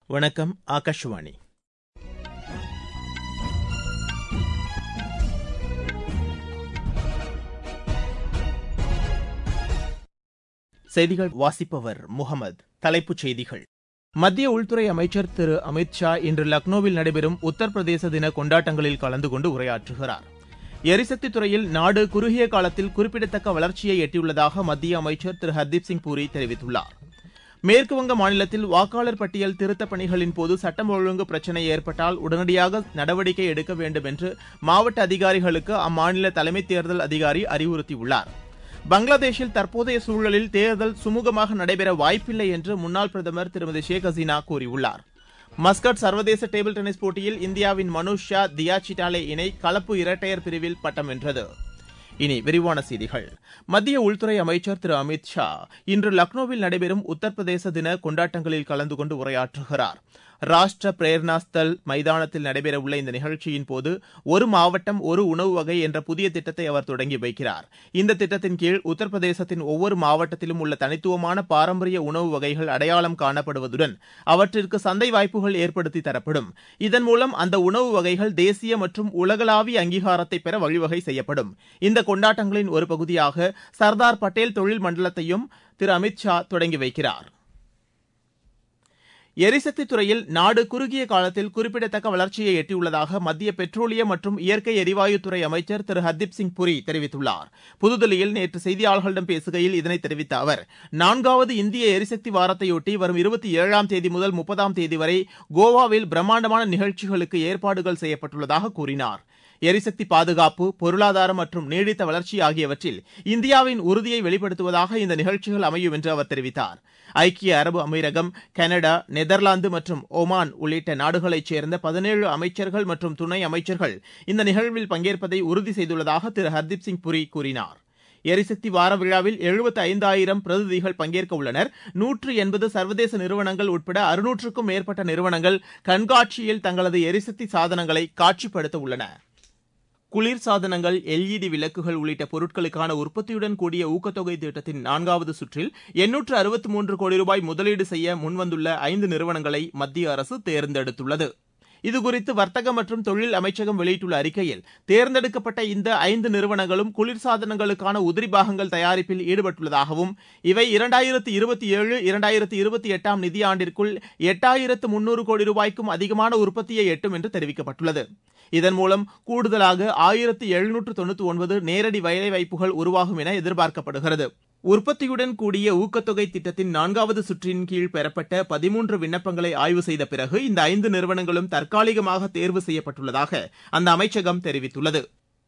வணக்கம் ஆகாஷவாணி செய்திகள் வாசிப்பவர் முகமது தலைப்புச் செய்திகள் மத்திய உள்துறை அமைச்சர் திரு அமித் ஷா இன்று லக்னோவில் நடைபெறும் உத்தரப்பிரதேச தின கொண்டாட்டங்களில் கலந்து கொண்டு உரையாற்றுகிறார் எரிசக்தி துறையில் நாடு குறுகிய காலத்தில் குறிப்பிடத்தக்க வளர்ச்சியை எட்டியுள்ளதாக மத்திய அமைச்சர் திரு ஹர்தீப் சிங் பூரி தெரிவித்துள்ளார் மேற்குவங்க மாநிலத்தில் வாக்காளர் பட்டியல் திருத்தப் பணிகளின் போது சட்டம் ஒழுங்கு பிரச்சினை ஏற்பட்டால் உடனடியாக நடவடிக்கை எடுக்க வேண்டும் என்று மாவட்ட அதிகாரிகளுக்கு அம்மாநில தலைமை தேர்தல் அதிகாரி அறிவுறுத்தியுள்ளார் பங்களாதேஷில் தற்போதைய சூழலில் தேர்தல் சுமூகமாக நடைபெற வாய்ப்பில்லை என்று முன்னாள் பிரதமர் திருமதி ஷேக் ஹசீனா கூறியுள்ளார் மஸ்கட் சர்வதேச டேபிள் டென்னிஸ் போட்டியில் இந்தியாவின் மனுஷ் ஷா தியா சிட்டாலே இணை கலப்பு இரட்டையர் பிரிவில் பட்டம் வென்றது இனி விரிவான செய்திகள் மத்திய உள்துறை அமைச்சர் திரு அமித் ஷா இன்று லக்னோவில் நடைபெறும் உத்தரப்பிரதேச தின கொண்டாட்டங்களில் கலந்து கொண்டு உரையாற்றுகிறார் ராஷ்டிர பிரேரணா ஸ்தல் மைதானத்தில் நடைபெறவுள்ள இந்த நிகழ்ச்சியின் போது ஒரு மாவட்டம் ஒரு உணவு வகை என்ற புதிய திட்டத்தை அவர் தொடங்கி வைக்கிறார் இந்த திட்டத்தின் கீழ் உத்தரப்பிரதேசத்தின் ஒவ்வொரு மாவட்டத்திலும் உள்ள தனித்துவமான பாரம்பரிய உணவு வகைகள் அடையாளம் காணப்படுவதுடன் அவற்றிற்கு சந்தை வாய்ப்புகள் ஏற்படுத்தி தரப்படும் இதன் மூலம் அந்த உணவு வகைகள் தேசிய மற்றும் உலகளாவிய அங்கீகாரத்தை பெற வழிவகை செய்யப்படும் இந்த கொண்டாட்டங்களின் ஒரு பகுதியாக சர்தார் பட்டேல் தொழில் மண்டலத்தையும் திரு அமித் ஷா தொடங்கி வைக்கிறார் எரிசக்தி துறையில் நாடு குறுகிய காலத்தில் குறிப்பிடத்தக்க வளர்ச்சியை எட்டியுள்ளதாக மத்திய பெட்ரோலியம் மற்றும் இயற்கை எரிவாயுத்துறை அமைச்சர் திரு ஹர்தீப் சிங் புரி தெரிவித்துள்ளார் புதுதில்லியில் நேற்று செய்தியாளர்களிடம் பேசுகையில் இதனை தெரிவித்த அவர் நான்காவது இந்திய எரிசக்தி வாரத்தையொட்டி வரும் இருபத்தி ஏழாம் தேதி முதல் முப்பதாம் தேதி வரை கோவாவில் பிரம்மாண்டமான நிகழ்ச்சிகளுக்கு ஏற்பாடுகள் செய்யப்பட்டுள்ளதாக கூறினார் எரிசக்தி பாதுகாப்பு பொருளாதாரம் மற்றும் நீடித்த வளர்ச்சி ஆகியவற்றில் இந்தியாவின் உறுதியை வெளிப்படுத்துவதாக இந்த நிகழ்ச்சிகள் அமையும் என்று அவர் தெரிவித்தார் ஐக்கிய அரபு அமீரகம் கனடா நெதர்லாந்து மற்றும் ஒமான் உள்ளிட்ட நாடுகளைச் சேர்ந்த பதினேழு அமைச்சர்கள் மற்றும் துணை அமைச்சர்கள் இந்த நிகழ்வில் பங்கேற்பதை உறுதி செய்துள்ளதாக திரு ஹர்தீப் சிங் புரி கூறினார் எரிசக்தி வார விழாவில் எழுபத்தி ஐந்தாயிரம் பிரதிநிதிகள் பங்கேற்க உள்ளனர் நூற்று எண்பது சர்வதேச நிறுவனங்கள் உட்பட அறுநூற்றுக்கும் மேற்பட்ட நிறுவனங்கள் கண்காட்சியில் தங்களது எரிசக்தி சாதனங்களை காட்சிப்படுத்த உள்ளன குளிர்சாதனங்கள் எல்இடி விளக்குகள் உள்ளிட்ட பொருட்களுக்கான உற்பத்தியுடன் கூடிய ஊக்கத்தொகை திட்டத்தின் நான்காவது சுற்றில் எண்ணூற்று அறுபத்தி மூன்று கோடி ரூபாய் முதலீடு செய்ய முன்வந்துள்ள ஐந்து நிறுவனங்களை மத்திய அரசு தேர்ந்தெடுத்துள்ளது இதுகுறித்து வர்த்தக மற்றும் தொழில் அமைச்சகம் வெளியிட்டுள்ள அறிக்கையில் தேர்ந்தெடுக்கப்பட்ட இந்த ஐந்து நிறுவனங்களும் குளிர்சாதனங்களுக்கான உதிரி பாகங்கள் தயாரிப்பில் ஈடுபட்டுள்ளதாகவும் இவை இரண்டாயிரத்து இருபத்தி ஏழு இரண்டாயிரத்து இருபத்தி எட்டாம் நிதியாண்டிற்குள் எட்டாயிரத்து முன்னூறு கோடி ரூபாய்க்கும் அதிகமான உற்பத்தியை எட்டும் என்று தெரிவிக்கப்பட்டுள்ளது இதன் மூலம் கூடுதலாக ஆயிரத்து எழுநூற்று தொண்ணூற்றி ஒன்பது நேரடி வேலைவாய்ப்புகள் உருவாகும் என எதிர்பார்க்கப்படுகிறது உற்பத்தியுடன் கூடிய ஊக்கத்தொகை திட்டத்தின் நான்காவது சுற்றின் கீழ் பெறப்பட்ட பதிமூன்று விண்ணப்பங்களை ஆய்வு செய்த பிறகு இந்த ஐந்து நிறுவனங்களும் தற்காலிகமாக தேர்வு செய்யப்பட்டுள்ளதாக அந்த அமைச்சகம் தெரிவித்துள்ளது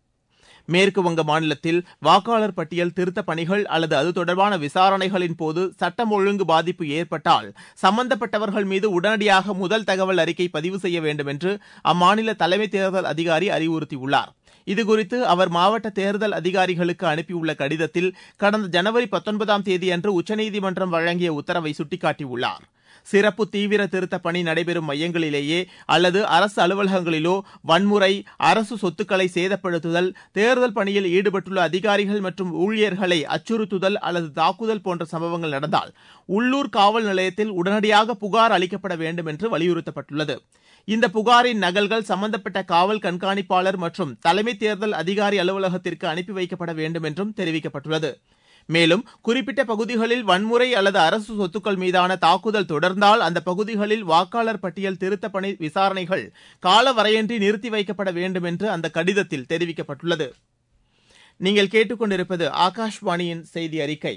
மேற்கு வங்க மாநிலத்தில் வாக்காளர் பட்டியல் திருத்தப் பணிகள் அல்லது அது தொடர்பான விசாரணைகளின் போது சட்டம் ஒழுங்கு பாதிப்பு ஏற்பட்டால் சம்பந்தப்பட்டவர்கள் மீது உடனடியாக முதல் தகவல் அறிக்கை பதிவு செய்ய வேண்டும் என்று அம்மாநில தலைமை தேர்தல் அதிகாரி அறிவுறுத்தியுள்ளார் இதுகுறித்து அவர் மாவட்ட தேர்தல் அதிகாரிகளுக்கு அனுப்பியுள்ள கடிதத்தில் கடந்த ஜனவரி பத்தொன்பதாம் தேதியன்று உச்சநீதிமன்றம் வழங்கிய உத்தரவை சுட்டிக்காட்டியுள்ளார் சிறப்பு தீவிர திருத்தப் பணி நடைபெறும் மையங்களிலேயே அல்லது அரசு அலுவலகங்களிலோ வன்முறை அரசு சொத்துக்களை சேதப்படுத்துதல் தேர்தல் பணியில் ஈடுபட்டுள்ள அதிகாரிகள் மற்றும் ஊழியர்களை அச்சுறுத்துதல் அல்லது தாக்குதல் போன்ற சம்பவங்கள் நடந்தால் உள்ளூர் காவல் நிலையத்தில் உடனடியாக புகார் அளிக்கப்பட வேண்டும் என்று வலியுறுத்தப்பட்டுள்ளது இந்த புகாரின் நகல்கள் சம்பந்தப்பட்ட காவல் கண்காணிப்பாளர் மற்றும் தலைமை தேர்தல் அதிகாரி அலுவலகத்திற்கு அனுப்பி வைக்கப்பட வேண்டும் என்றும் தெரிவிக்கப்பட்டுள்ளது மேலும் குறிப்பிட்ட பகுதிகளில் வன்முறை அல்லது அரசு சொத்துக்கள் மீதான தாக்குதல் தொடர்ந்தால் அந்த பகுதிகளில் வாக்காளர் பட்டியல் திருத்தப் பணி விசாரணைகள் காலவரையின்றி நிறுத்தி வைக்கப்பட வேண்டும் என்று அந்த கடிதத்தில் தெரிவிக்கப்பட்டுள்ளது நீங்கள் கேட்டுக்கொண்டிருப்பது ஆகாஷ்வாணியின் செய்தி அறிக்கை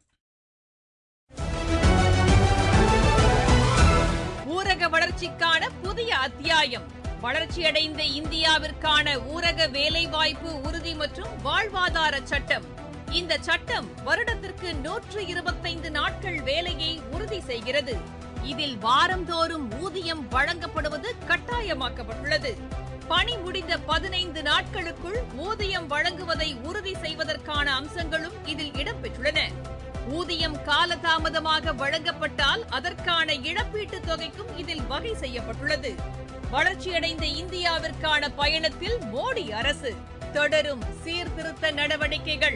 ஊரக வளர்ச்சிக்கான புதிய அத்தியாயம் வளர்ச்சியடைந்த இந்தியாவிற்கான ஊரக வேலைவாய்ப்பு உறுதி மற்றும் வாழ்வாதார சட்டம் இந்த சட்டம் வருடத்திற்கு நூற்று இருபத்தைந்து நாட்கள் வேலையை உறுதி செய்கிறது இதில் வாரந்தோறும் ஊதியம் வழங்கப்படுவது கட்டாயமாக்கப்பட்டுள்ளது பணி முடிந்த பதினைந்து நாட்களுக்குள் ஊதியம் வழங்குவதை உறுதி செய்வதற்கான அம்சங்களும் இதில் இடம்பெற்றுள்ளன ஊதியம் காலதாமதமாக வழங்கப்பட்டால் அதற்கான இழப்பீட்டுத் தொகைக்கும் இதில் வகை செய்யப்பட்டுள்ளது வளர்ச்சியடைந்த இந்தியாவிற்கான பயணத்தில் மோடி அரசு தொடரும் சீர்திருத்த நடவடிக்கைகள்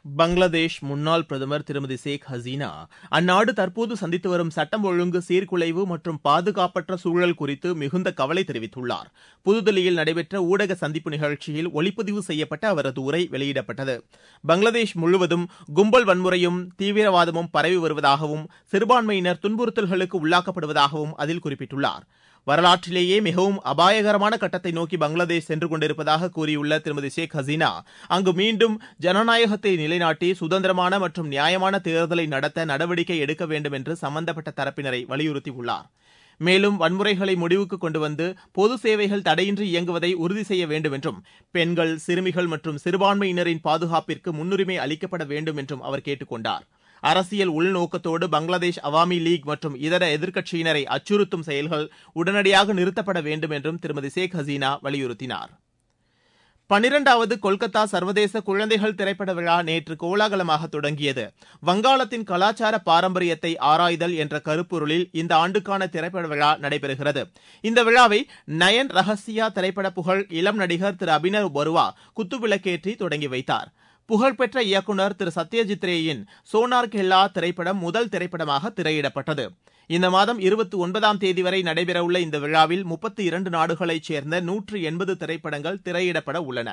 பங்களாதேஷ் முன்னாள் பிரதமர் திருமதி ஷேக் ஹசீனா அந்நாடு தற்போது சந்தித்து வரும் சட்டம் ஒழுங்கு சீர்குலைவு மற்றும் பாதுகாப்பற்ற சூழல் குறித்து மிகுந்த கவலை தெரிவித்துள்ளார் புதுதில்லியில் நடைபெற்ற ஊடக சந்திப்பு நிகழ்ச்சியில் ஒளிப்பதிவு செய்யப்பட்ட அவரது உரை வெளியிடப்பட்டது பங்களாதேஷ் முழுவதும் கும்பல் வன்முறையும் தீவிரவாதமும் பரவி வருவதாகவும் சிறுபான்மையினர் துன்புறுத்தல்களுக்கு உள்ளாக்கப்படுவதாகவும் அதில் குறிப்பிட்டுள்ளார் வரலாற்றிலேயே மிகவும் அபாயகரமான கட்டத்தை நோக்கி பங்களாதேஷ் சென்று கொண்டிருப்பதாக கூறியுள்ள திருமதி ஷேக் ஹசீனா அங்கு மீண்டும் ஜனநாயகத்தை நிலைநாட்டி சுதந்திரமான மற்றும் நியாயமான தேர்தலை நடத்த நடவடிக்கை எடுக்க வேண்டும் என்று சம்பந்தப்பட்ட தரப்பினரை வலியுறுத்தியுள்ளார் மேலும் வன்முறைகளை முடிவுக்கு கொண்டு வந்து பொது சேவைகள் தடையின்றி இயங்குவதை உறுதி செய்ய வேண்டும் என்றும் பெண்கள் சிறுமிகள் மற்றும் சிறுபான்மையினரின் பாதுகாப்பிற்கு முன்னுரிமை அளிக்கப்பட வேண்டும் என்றும் அவர் கேட்டுக் கொண்டார் அரசியல் உள்நோக்கத்தோடு பங்களாதேஷ் அவாமி லீக் மற்றும் இதர எதிர்க்கட்சியினரை அச்சுறுத்தும் செயல்கள் உடனடியாக நிறுத்தப்பட வேண்டும் என்றும் திருமதி ஷேக் ஹசீனா வலியுறுத்தினார் பனிரெண்டாவது கொல்கத்தா சர்வதேச குழந்தைகள் திரைப்பட விழா நேற்று கோலாகலமாக தொடங்கியது வங்காளத்தின் கலாச்சார பாரம்பரியத்தை ஆராய்தல் என்ற கருப்பொருளில் இந்த ஆண்டுக்கான திரைப்பட விழா நடைபெறுகிறது இந்த விழாவை நயன் ரகசியா திரைப்பட புகழ் இளம் நடிகர் திரு அபினவ் பருவா குத்துவிளக்கேற்றி தொடங்கி வைத்தார் புகழ்பெற்ற இயக்குநர் திரு சத்யஜித் ரேயின் சோனார் கெல்லா திரைப்படம் முதல் திரைப்படமாக திரையிடப்பட்டது இந்த மாதம் இருபத்தி ஒன்பதாம் தேதி வரை நடைபெறவுள்ள இந்த விழாவில் முப்பத்தி இரண்டு நாடுகளைச் சேர்ந்த நூற்று எண்பது திரைப்படங்கள் திரையிடப்பட உள்ளன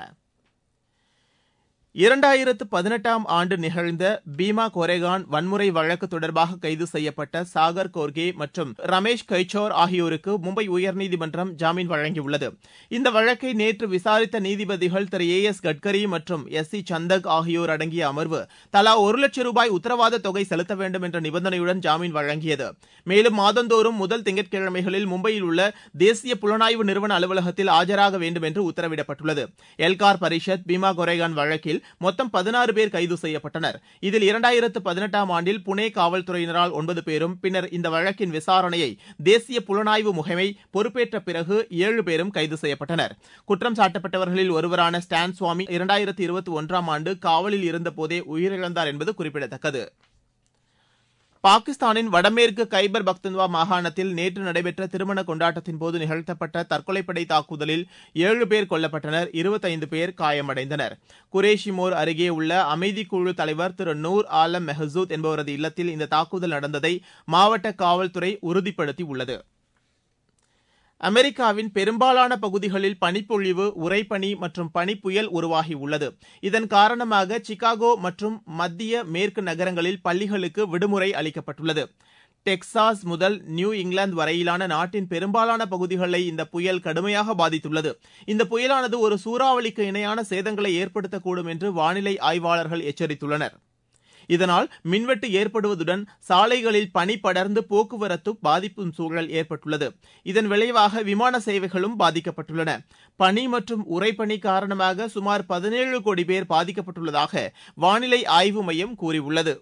இரண்டாயிரத்து பதினெட்டாம் ஆண்டு நிகழ்ந்த பீமா கோரேகான் வன்முறை வழக்கு தொடர்பாக கைது செய்யப்பட்ட சாகர் கோர்கே மற்றும் ரமேஷ் கைச்சோர் ஆகியோருக்கு மும்பை உயர்நீதிமன்றம் ஜாமீன் வழங்கியுள்ளது இந்த வழக்கை நேற்று விசாரித்த நீதிபதிகள் திரு ஏ எஸ் கட்கரி மற்றும் எஸ் சி சந்தக் ஆகியோர் அடங்கிய அமர்வு தலா ஒரு லட்சம் ரூபாய் உத்தரவாத தொகை செலுத்த வேண்டும் என்ற நிபந்தனையுடன் ஜாமீன் வழங்கியது மேலும் மாதந்தோறும் முதல் திங்கட்கிழமைகளில் மும்பையில் உள்ள தேசிய புலனாய்வு நிறுவன அலுவலகத்தில் ஆஜராக வேண்டும் என்று உத்தரவிடப்பட்டுள்ளது எல்கார் பரிஷத் பீமா கோரேகான் வழக்கில் மொத்தம் பதினாறு பேர் கைது செய்யப்பட்டனர் இதில் இரண்டாயிரத்து பதினெட்டாம் ஆண்டில் புனே காவல்துறையினரால் ஒன்பது பேரும் பின்னர் இந்த வழக்கின் விசாரணையை தேசிய புலனாய்வு முகமை பொறுப்பேற்ற பிறகு ஏழு பேரும் கைது செய்யப்பட்டனர் குற்றம் சாட்டப்பட்டவர்களில் ஒருவரான ஸ்டான் சுவாமி இரண்டாயிரத்து இருபத்தி ஒன்றாம் ஆண்டு காவலில் இருந்தபோதே உயிரிழந்தார் என்பது குறிப்பிடத்தக்கது பாகிஸ்தானின் வடமேற்கு கைபர் பக்துன்வா மாகாணத்தில் நேற்று நடைபெற்ற திருமண கொண்டாட்டத்தின் போது நிகழ்த்தப்பட்ட தற்கொலைப்படை தாக்குதலில் ஏழு பேர் கொல்லப்பட்டனர் இருபத்தைந்து பேர் காயமடைந்தனர் குரேஷிமோர் அருகே உள்ள அமைதி குழு தலைவர் திரு நூர் ஆலம் மெஹசூத் என்பவரது இல்லத்தில் இந்த தாக்குதல் நடந்ததை மாவட்ட காவல்துறை உறுதிப்படுத்தியுள்ளது அமெரிக்காவின் பெரும்பாலான பகுதிகளில் பனிப்பொழிவு உறைபனி மற்றும் பனிப்புயல் உருவாகியுள்ளது இதன் காரணமாக சிகாகோ மற்றும் மத்திய மேற்கு நகரங்களில் பள்ளிகளுக்கு விடுமுறை அளிக்கப்பட்டுள்ளது டெக்சாஸ் முதல் நியூ இங்கிலாந்து வரையிலான நாட்டின் பெரும்பாலான பகுதிகளை இந்த புயல் கடுமையாக பாதித்துள்ளது இந்த புயலானது ஒரு சூறாவளிக்கு இணையான சேதங்களை ஏற்படுத்தக்கூடும் என்று வானிலை ஆய்வாளர்கள் எச்சரித்துள்ளனர் இதனால் மின்வெட்டு ஏற்படுவதுடன் சாலைகளில் பனி படர்ந்து போக்குவரத்து பாதிப்பும் சூழல் ஏற்பட்டுள்ளது இதன் விளைவாக விமான சேவைகளும் பாதிக்கப்பட்டுள்ளன பனி மற்றும் உறைபனி காரணமாக சுமார் பதினேழு கோடி பேர் பாதிக்கப்பட்டுள்ளதாக வானிலை ஆய்வு மையம் கூறியுள்ளது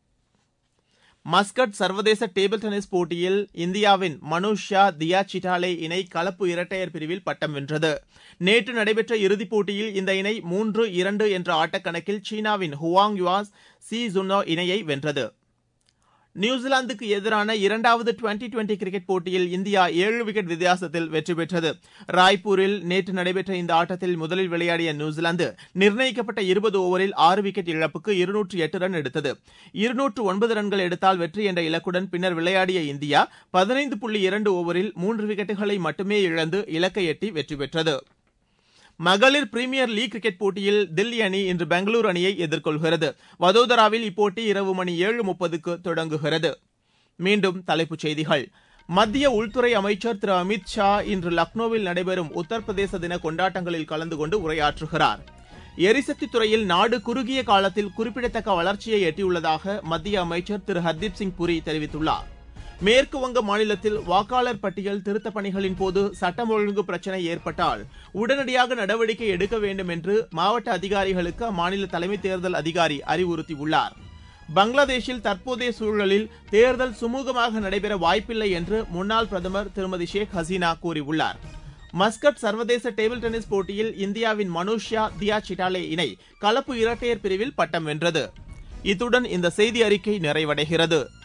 மஸ்கட் சர்வதேச டேபிள் டென்னிஸ் போட்டியில் இந்தியாவின் மனுஷ் ஷா தியா சிட்டாலே இணை கலப்பு இரட்டையர் பிரிவில் பட்டம் வென்றது நேற்று நடைபெற்ற இறுதிப் போட்டியில் இந்த இணை மூன்று இரண்டு என்ற ஆட்டக்கணக்கில் சீனாவின் ஹுவாங் யுவாஸ் சி ஜுன்னோ இணையை வென்றது நியூசிலாந்துக்கு எதிரான இரண்டாவது டுவெண்டி டுவெண்டி கிரிக்கெட் போட்டியில் இந்தியா ஏழு விக்கெட் வித்தியாசத்தில் வெற்றி பெற்றது ராய்ப்பூரில் நேற்று நடைபெற்ற இந்த ஆட்டத்தில் முதலில் விளையாடிய நியூசிலாந்து நிர்ணயிக்கப்பட்ட இருபது ஓவரில் ஆறு விக்கெட் இழப்புக்கு இருநூற்று எட்டு ரன் எடுத்தது இருநூற்று ஒன்பது ரன்கள் எடுத்தால் வெற்றி என்ற இலக்குடன் பின்னர் விளையாடிய இந்தியா பதினைந்து புள்ளி இரண்டு ஓவரில் மூன்று விக்கெட்டுகளை மட்டுமே இழந்து இலக்கை எட்டி வெற்றி பெற்றது மகளிர் பிரீமியர் லீக் கிரிக்கெட் போட்டியில் தில்லி அணி இன்று பெங்களூரு அணியை எதிர்கொள்கிறது வதோதராவில் இப்போட்டி இரவு மணி ஏழு முப்பதுக்கு தொடங்குகிறது மீண்டும் தலைப்புச் செய்திகள் மத்திய உள்துறை அமைச்சர் திரு அமித் ஷா இன்று லக்னோவில் நடைபெறும் உத்தரப்பிரதேச தின கொண்டாட்டங்களில் கலந்து கொண்டு உரையாற்றுகிறார் எரிசக்தி துறையில் நாடு குறுகிய காலத்தில் குறிப்பிடத்தக்க வளர்ச்சியை எட்டியுள்ளதாக மத்திய அமைச்சர் திரு ஹர்தீப் சிங் புரி தெரிவித்துள்ளார் மேற்கு வங்க மாநிலத்தில் வாக்காளர் பட்டியல் திருத்தப் பணிகளின் போது சட்டம் ஒழுங்கு பிரச்சினை ஏற்பட்டால் உடனடியாக நடவடிக்கை எடுக்க வேண்டும் என்று மாவட்ட அதிகாரிகளுக்கு அம்மாநில தலைமை தேர்தல் அதிகாரி அறிவுறுத்தியுள்ளார் பங்களாதேஷில் தற்போதைய சூழலில் தேர்தல் சுமூகமாக நடைபெற வாய்ப்பில்லை என்று முன்னாள் பிரதமர் திருமதி ஷேக் ஹசீனா கூறியுள்ளார் மஸ்கட் சர்வதேச டேபிள் டென்னிஸ் போட்டியில் இந்தியாவின் மனுஷ்யா தியா சிட்டாலே இணை கலப்பு இரட்டையர் பிரிவில் பட்டம் வென்றது இத்துடன் இந்த செய்தி அறிக்கை நிறைவடைகிறது